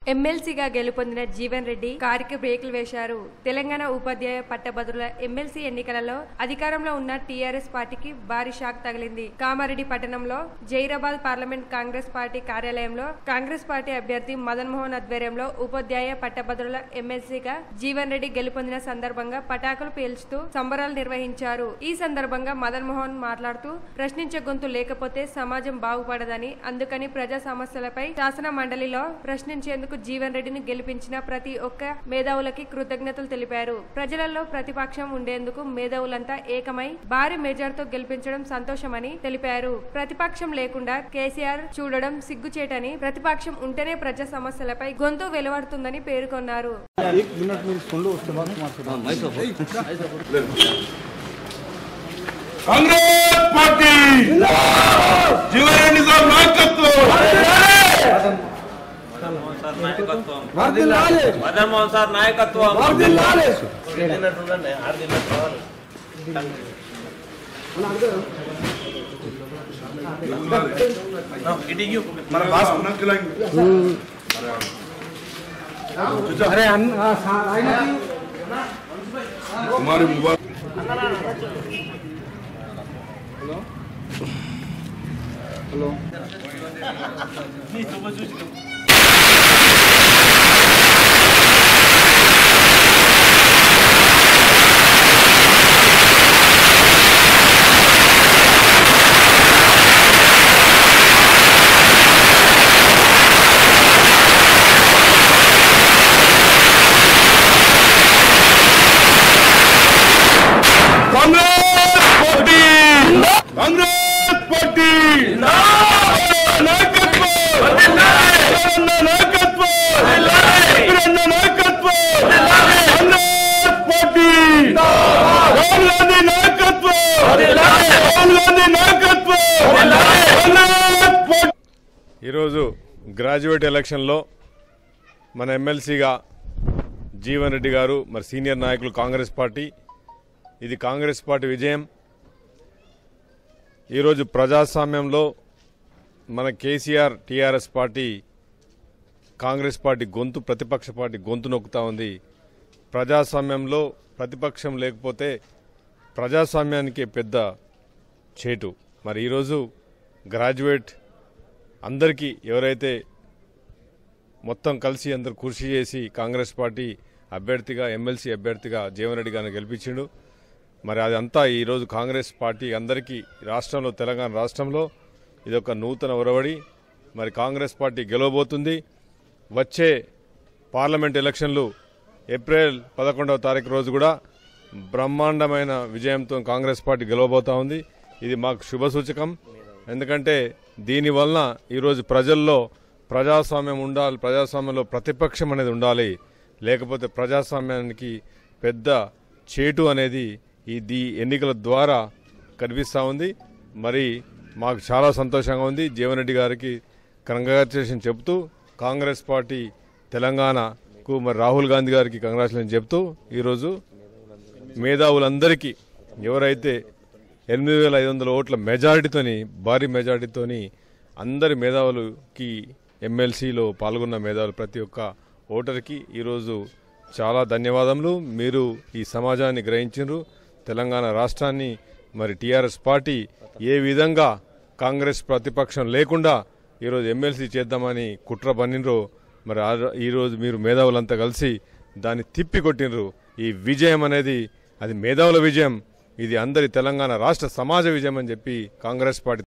ఎమ్మెల్సీగా గెలుపొందిన జీవన్ రెడ్డి కారికి బ్రేకులు వేశారు తెలంగాణ ఉపాధ్యాయ పట్టభద్రుల ఎమ్మెల్సీ ఎన్నికలలో అధికారంలో ఉన్న టీఆర్ఎస్ పార్టీకి భారీ షాక్ తగిలింది కామారెడ్డి పట్టణంలో జైరాబాద్ పార్లమెంట్ కాంగ్రెస్ పార్టీ కార్యాలయంలో కాంగ్రెస్ పార్టీ అభ్యర్థి మదన్ మోహన్ ఆధ్వర్యంలో ఉపాధ్యాయ పట్టభద్రుల ఎమ్మెల్సీగా జీవన్ రెడ్డి గెలుపొందిన సందర్భంగా పటాకులు పేల్చుతూ సంబరాలు నిర్వహించారు ఈ సందర్భంగా మదన్ మోహన్ మాట్లాడుతూ ప్రశ్నించే గొంతు లేకపోతే సమాజం బాగుపడదని అందుకని ప్రజా సమస్యలపై శాసన మండలిలో ప్రశ్నించేందుకు జీవన్ రెడ్డిని గెలిపించిన ప్రతి ఒక్క మేధావులకి కృతజ్ఞతలు తెలిపారు ప్రజలలో ప్రతిపక్షం ఉండేందుకు మేధావులంతా ఏకమై భారీ మెజార్తో గెలిపించడం సంతోషమని తెలిపారు ప్రతిపక్షం లేకుండా కేసీఆర్ చూడడం సిగ్గుచేటని ప్రతిపక్షం ఉంటేనే ప్రజా సమస్యలపై గొంతు వెలువడుతుందని పేర్కొన్నారు एक मिनट में सुन लो उसके बाद तुम्हारे కాంగ్రెస్ పార్టీ జీవరెడ్డి సార్ నాయకత్వం మదన్ మోహన్ సార్ నాయకత్వం మన బాస్ ఉన్నంకిలాంగి अरे अन्न- हाँ, सा- आईना की Kumari Mubarak hello Congress party Congress party నాయకత్వం జగనన్న నాయకత్వం జగనన్న నాయకత్వం కాంగ్రెస్ పార్టీ రాహుల్ గాంధీ నాయకత్వం రాహుల్ గాంధీ నాయకత్వం కాంగ్రెస్ పార్టీ ఈరోజు గ్రాడ్యుయేట్ ఎలక్షన్లో మన ఎమ్మెల్సీగా జీవన్ రెడ్డి గారు మరి సీనియర్ నాయకులు కాంగ్రెస్ పార్టీ ఇది కాంగ్రెస్ పార్టీ విజయం ఈరోజు ప్రజాస్వామ్యంలో మన కేసీఆర్ టీఆర్ఎస్ పార్టీ కాంగ్రెస్ పార్టీ గొంతు ప్రతిపక్ష పార్టీ గొంతు నొక్కుతా ఉంది ప్రజాస్వామ్యంలో ప్రతిపక్షం లేకపోతే ప్రజాస్వామ్యానికి పెద్ద చేటు మరి ఈరోజు గ్రాడ్యుయేట్ అందరికీ ఎవరైతే మొత్తం కలిసి అందరు కృషి చేసి కాంగ్రెస్ పార్టీ అభ్యర్థిగా ఎమ్మెల్సీ అభ్యర్థిగా జీవన్ రెడ్డి గారిని గెలిపించిండు మరి అదంతా ఈరోజు కాంగ్రెస్ పార్టీ అందరికీ రాష్ట్రంలో తెలంగాణ రాష్ట్రంలో ఇది ఒక నూతన ఒరవడి మరి కాంగ్రెస్ పార్టీ గెలవబోతుంది వచ్చే పార్లమెంట్ ఎలక్షన్లు ఏప్రిల్ పదకొండవ తారీఖు రోజు కూడా బ్రహ్మాండమైన విజయంతో కాంగ్రెస్ పార్టీ గెలవబోతా ఉంది ఇది మాకు శుభసూచకం ఎందుకంటే దీనివలన ఈరోజు ప్రజల్లో ప్రజాస్వామ్యం ఉండాలి ప్రజాస్వామ్యంలో ప్రతిపక్షం అనేది ఉండాలి లేకపోతే ప్రజాస్వామ్యానికి పెద్ద చేటు అనేది ఈ దీ ఎన్నికల ద్వారా కనిపిస్తూ ఉంది మరి మాకు చాలా సంతోషంగా ఉంది జీవన్ రెడ్డి గారికి కంగ్రాచులేషన్ చెబుతూ కాంగ్రెస్ పార్టీ తెలంగాణకు మరి రాహుల్ గాంధీ గారికి కంగ్రాచులేషన్ చెబుతూ ఈరోజు మేధావులందరికీ ఎవరైతే ఎనిమిది వేల ఐదు వందల ఓట్ల మెజారిటీతోని భారీ మెజారిటీతోని అందరి మేధావులకి ఎమ్మెల్సీలో పాల్గొన్న మేధావులు ప్రతి ఒక్క ఓటర్కి ఈరోజు చాలా ధన్యవాదములు మీరు ఈ సమాజాన్ని గ్రహించారు తెలంగాణ రాష్ట్రాన్ని మరి టీఆర్ఎస్ పార్టీ ఏ విధంగా కాంగ్రెస్ ప్రతిపక్షం లేకుండా ఈరోజు ఎమ్మెల్సీ చేద్దామని కుట్ర పన్నినరో మరి ఆ- ఈరోజు మీరు మేధావులంతా కలిసి దాన్ని తిప్పి కొట్టినరు ఈ విజయం అనేది అది మేధావుల విజయం ఇది అందరి తెలంగాణ రాష్ట్ర సమాజ విజయం అని చెప్పి కాంగ్రెస్ పార్టీ